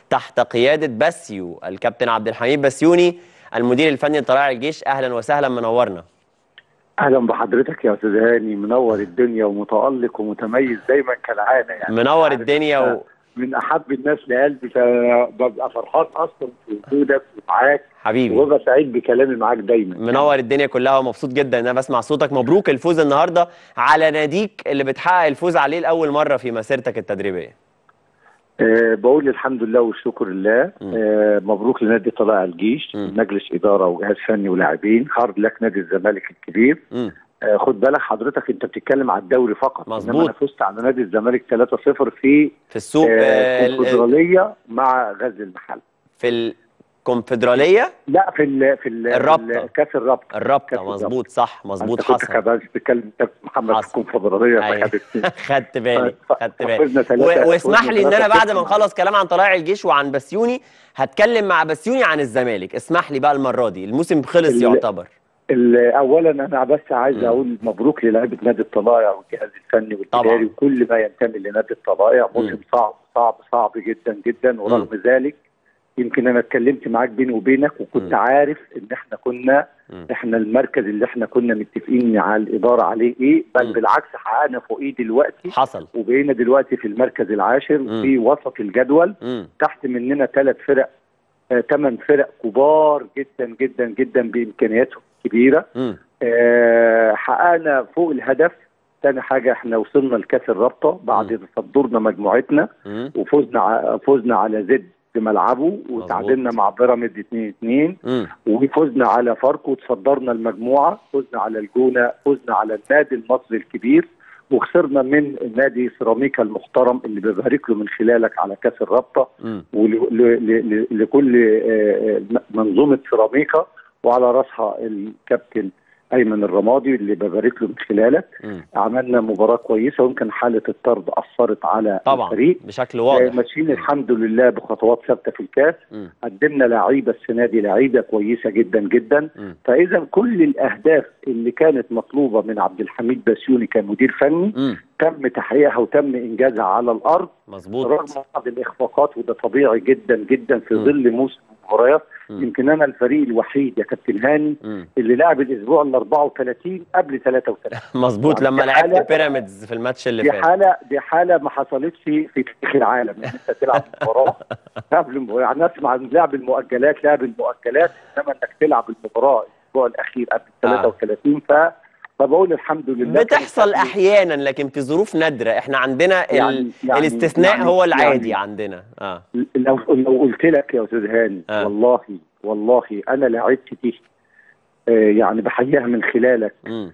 تحت قياده باسيو الكابتن عبد الحميد بسيوني المدير الفني لطلائع الجيش اهلا وسهلا منورنا اهلا بحضرتك يا استاذ هاني منور الدنيا ومتالق ومتميز دايما كالعاده يعني منور الدنيا و... من احب الناس لقلبي فببقى فرحان اصلا في وجودك ومعاك حبيبي وببقى سعيد بكلامي معاك دايما منور الدنيا كلها ومبسوط جدا ان انا بسمع صوتك مبروك الفوز النهارده على ناديك اللي بتحقق الفوز عليه لاول مره في مسيرتك التدريبيه أه بقول الحمد لله والشكر لله أه مبروك لنادي طلائع الجيش مم. مجلس اداره وجهاز فني ولاعبين هارد لك نادي الزمالك الكبير مم. أه خد بالك حضرتك انت بتتكلم على الدوري فقط مظبوط. انما انا فزت على نادي الزمالك 3-0 في في السوق آه، آه، ال- ال- الكونفدراليه مع غزل المحل في الكونفدراليه لا في ال في ال الرابطة. في كاس الرابطه الرابطه كاس مظبوط صح مظبوط انت كنت حصل كمان بتتكلم كابتن محمد في حصل. الكونفدراليه أيوة. فخدت خدت بالي ف- خدت بالي فزنا ثلاثة- و- واسمح فزنا لي ان انا ثلاثة بعد ما صفر. نخلص كلام عن طلائع الجيش وعن بسيوني هتكلم مع بسيوني عن الزمالك اسمح لي بقى المره دي الموسم خلص ال- يعتبر ال- اولا انا بس عايز مم. اقول مبروك للاعيبه نادي الطلائع والجهاز الفني طبعاً. والاداري وكل ما ينتمي لنادي الطلائع موسم مم. صعب صعب صعب جدا جدا ورغم ذلك يمكن انا اتكلمت معاك بيني وبينك وكنت مم. عارف ان احنا كنا مم. احنا المركز اللي احنا كنا متفقين على الاداره عليه ايه بل مم. بالعكس حققنا فوقيه دلوقتي حصل وبقينا دلوقتي في المركز العاشر مم. في وسط الجدول مم. تحت مننا ثلاث فرق ثمان فرق كبار جدا جدا جدا بامكانياتهم كبيره مم. آه، حققنا فوق الهدف تاني حاجه احنا وصلنا لكاس الرابطه بعد تصدرنا مجموعتنا مم. وفوزنا ع- فوزنا على زد في ملعبه وتعادلنا مع بيراميدز 2 2 مم. وفوزنا على فاركو وتصدرنا المجموعه فوزنا على الجونه فوزنا على النادي المصري الكبير وخسرنا من نادي سيراميكا المحترم اللي ببارك له من خلالك على كاس الرابطه مم. ولكل منظومه سيراميكا وعلى راسها الكابتن ايمن الرمادي اللي ببارك له من خلالك مم. عملنا مباراه كويسه ويمكن حاله الطرد اثرت على طبعا الفريق بشكل آه، واضح ماشيين الحمد لله بخطوات ثابته في الكاس مم. قدمنا لعيبه السنه دي لعيبه كويسه جدا جدا مم. فاذا كل الاهداف اللي كانت مطلوبه من عبد الحميد بسيوني كمدير فني مم. تم تحقيقها وتم انجازها على الارض مظبوط رغم بعض الاخفاقات وده طبيعي جدا جدا في مم. ظل موسم المباريات مم. يمكن انا الفريق الوحيد يا كابتن هاني مم. اللي لعب الاسبوع ال 34 قبل 33 مظبوط لما دي لعبت حالة- بيراميدز في الماتش اللي دي فات حاله دي حاله ما حصلتش في تاريخ العالم ان انت تلعب مباراه قبل الم- يعني اسمع عن لعب المؤجلات لعب المؤجلات انما انك تلعب المباراه الاسبوع الاخير قبل آه. 33 ف فبقول الحمد لله بتحصل كانت- احيانا لكن في ظروف نادره احنا عندنا ال... يعني- يعني- الاستثناء يعني- هو العادي يعني- عندنا اه لو لو قلت لك يا استاذ هاني آه. والله والله انا لعبت دي آه يعني بحييها من خلالك مم.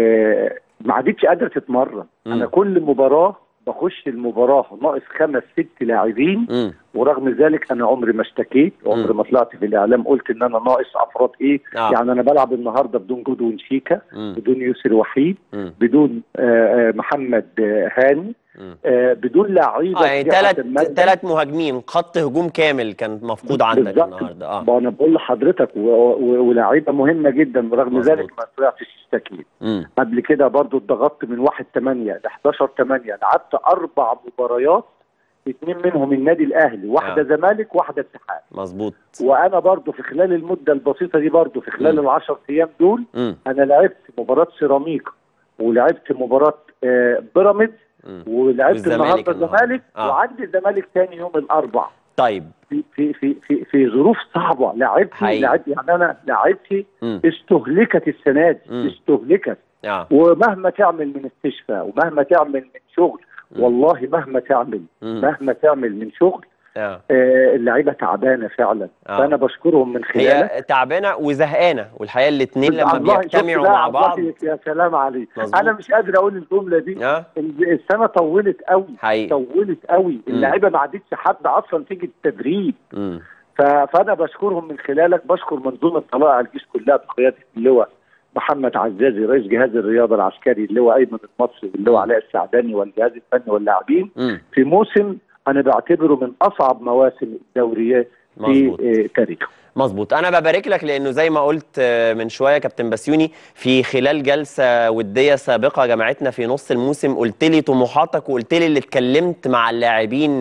آه ما عادتش قادره تتمرن مم. انا كل مباراه بخش المباراه ناقص خمس ست لاعبين مم. ورغم ذلك انا عمري ما اشتكيت عمري مم. ما طلعت في الاعلام قلت ان انا ناقص افراد ايه آه. يعني انا بلعب النهارده بدون جودو شيكا مم. بدون يسر وحيد مم. بدون آه آه محمد آه هاني مم. آه بدون لعيبه اه يعني في حتة ثلاث المادة. ثلاث مهاجمين خط هجوم كامل كان مفقود عندك بالظبط. النهارده اه ما انا بقول لحضرتك و- و- ولاعيبه مهمه جدا ورغم مظبوط. ذلك ما طلعتش اشتكيت مم. قبل كده برضو اتضغطت من 1 8 ل 11 8 لعبت اربع مباريات اثنين منهم النادي الاهلي واحده آه. زمالك واحده اتحاد مظبوط وانا برضو في خلال المده البسيطه دي برضو في خلال مم. العشر ايام دول مم. انا لعبت مباراه سيراميكا ولعبت مباراه آه، بيراميدز مم. ولعبت والزمالك النهارده النهاردة. الزمالك آه. وعندي الزمالك ثاني يوم الاربع طيب في في في في, في ظروف صعبه لعبت حقيقي. لعبت يعني انا لعبتي مم. استهلكت السنه دي مم. استهلكت اه ومهما تعمل من استشفاء ومهما تعمل من شغل مم. والله مهما تعمل مم. مهما تعمل من شغل اه آه اللعيبه تعبانه فعلا آه. فانا بشكرهم من خلالك هي تعبانه وزهقانه والحقيقه الاثنين لما الله، شفت بيجتمعوا بقى مع عبد بعض اللطيف، يا سلام عليك مظبوط. انا مش قادر اقول الجمله دي اه السنه طولت قوي حقيقي طولت قوي اللعيبه ما عادتش حد اصلا تيجي التدريب مم. ف- فانا بشكرهم من خلالك بشكر منظومه طلائع الجيش كلها بقياده اللواء محمد عزازي رئيس جهاز الرياضه العسكري اللواء ايمن المصري واللواء علاء السعداني والجهاز الفني واللاعبين مم. في موسم انا بعتبره من اصعب مواسم الدوريات مظبوط. في آه، تاريخه مظبوط انا ببارك لك لانه زي ما قلت آه، من شويه كابتن بسيوني في خلال جلسه وديه سابقه جمعتنا في نص الموسم قلت لي طموحاتك وقلت لي اللي اتكلمت مع اللاعبين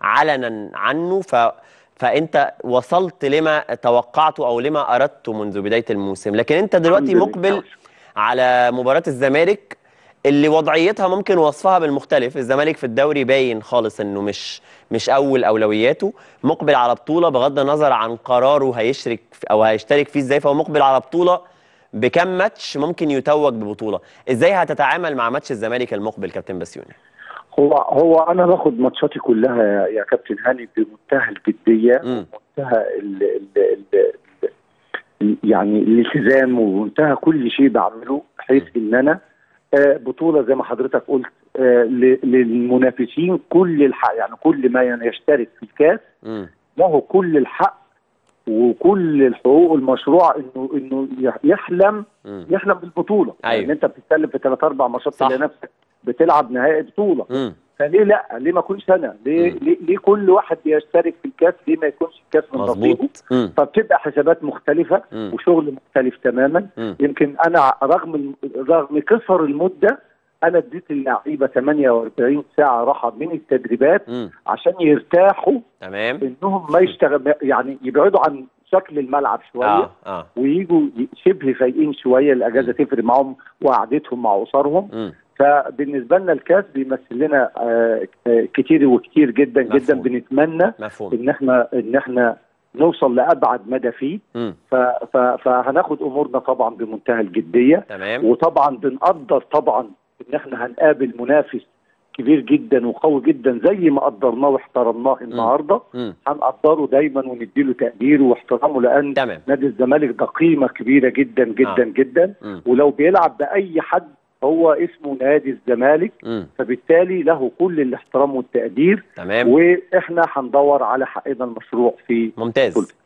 علنا عنه ف فانت وصلت لما توقعته او لما اردته منذ بدايه الموسم لكن انت دلوقتي الحمد لله. مقبل على مباراه الزمالك اللي وضعيتها ممكن وصفها بالمختلف الزمالك في الدوري باين خالص انه مش مش اول اولوياته مقبل على بطوله بغض النظر عن قراره هيشرك في- او هيشترك فيه ازاي فهو مقبل على بطوله بكم ماتش ممكن يتوج ببطوله ازاي هتتعامل مع ماتش الزمالك المقبل كابتن بسيوني هو هو انا باخد ماتشاتي كلها يا- يا كابتن هاني بمنتهى الجديه مم. ومنتهى ال ال ال ال يعني الالتزام ومنتهى كل شيء بعمله بحيث ان انا آه، بطوله زي ما حضرتك قلت آه، ل- للمنافسين كل الحق يعني كل ما يشترك في الكاس امم له كل الحق وكل الحقوق المشروعه انه انه يح- يحلم امم يحلم بالبطوله أيوة. يعني انت بتتكلم في ثلاث اربع ماتشات صح. تلاقي نفسك بتلعب نهائي بطوله امم فليه لا ليه ما يكونش انا ليه مم. ليه, ليه كل واحد بيشترك في الكاس ليه ما يكونش الكاس من نصيبه مظبوط امم فبتبقى حسابات مختلفه مم. وشغل مختلف تماما مم. يمكن انا رغم الم- رغم قصر المده انا اديت اللعيبه 48 ساعه راحه من التدريبات امم عشان يرتاحوا تمام انهم ما يشتغل يعني يبعدوا عن شكل الملعب شويه اه اه ويجوا ي- شبه فايقين شويه الاجازه تفرق معاهم وقعدتهم مع اسرهم امم فبالنسبه لنا الكاس بيمثل لنا آه، آه، كتير وكتير جدا جدا مفهوم. بنتمنى مفهوم ان احنا ان احنا نوصل لابعد مدى فيه امم ف- ف- فهناخد امورنا طبعا بمنتهى الجديه تمام وطبعا بنقدر طبعا ان احنا هنقابل منافس كبير جدا وقوي جدا زي ما قدرناه واحترمناه النهارده امم هنقدره دايما ونديله تقديره واحترامه لان تمام نادي الزمالك ده قيمه كبيره جدا جدا آه. جدا امم ولو بيلعب باي حد هو اسمه نادي الزمالك امم فبالتالي له كل الاحترام والتقدير تمام واحنا هندور على حقنا المشروع في ممتاز